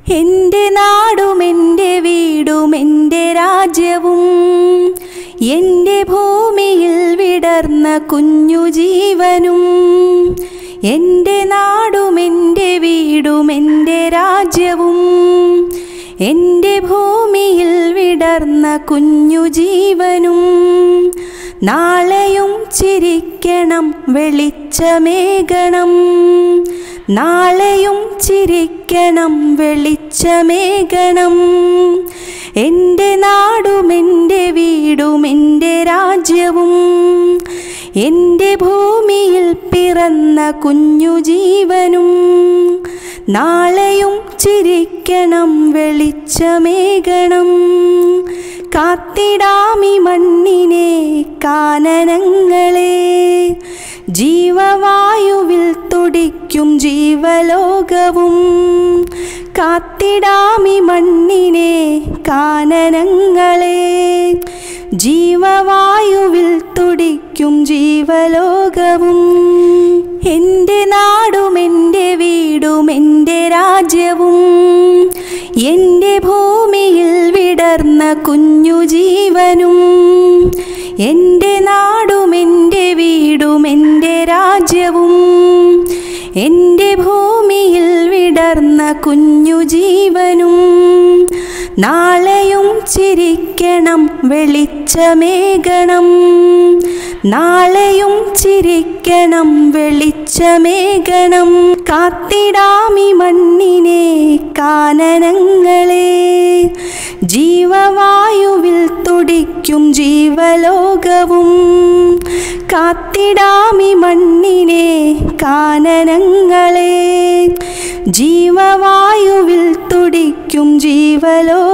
എൻ്റെ നാടും എൻ്റെ വീടും എൻ്റെ രാജ്യവും എൻ്റെ ഭൂമിയിൽ വിടർന്ന കുഞ്ഞു ജീവനും എൻ്റെ നാടും എൻ്റെ വീടും എൻ്റെ രാജ്യവും എൻ്റെ ഭൂമിയിൽ വിടർന്ന കുഞ്ഞു ജീവനും നാളെയും ചിരിക്കണം വെളിച്ചമേകണം നാളെയും ചിരിക്കണം വെളിച്ചമേകണം എൻ്റെ നാടും എൻ്റെ വീടും എൻ്റെ രാജ്യവും എൻ്റെ ഭൂമിയിൽ പിറന്ന കുഞ്ഞു ജീവനും നാളെയും ചിരിക്കണം വെളിച്ചമേകണം കാത്തിടാമി മണ്ണിനെ കാനനങ്ങളെ ജീവവായുവിൽ തുടിക്കും ജീവലോകവും കാത്തിടാമി മണ്ണിനെ കാനനങ്ങളെ ജീവവായുവിൽ തുടിക്കും ജീവലോകവും എൻ്റെ നാടും എൻ്റെ വീടും എൻ്റെ രാജ്യവും എൻ്റെ ഭൂമിയിൽ വിടർന്ന കുഞ്ഞു ജീവനും എൻ്റെ നാടും എൻ്റെ വീടും എൻ്റെ രാജ്യവും എൻ്റെ ഭൂമിയിൽ വിടർന്ന കുഞ്ഞു ജീവനും നാളെയും ചിരിക്കണം വെളിച്ചമേകണം നാളെയും ചിരിക്കണം വെളിച്ചമേകണം കാത്തിടാമി മണ്ണിനെ കാനനങ്ങളെ ജീവവായുവിൽ തുടിക്കും ജീവലോകവും കാത്തിടാമി മണ്ണിനെ കാനനങ്ങളെ ജീവവായുവിൽ തുടിക്കും ജീവലോകവും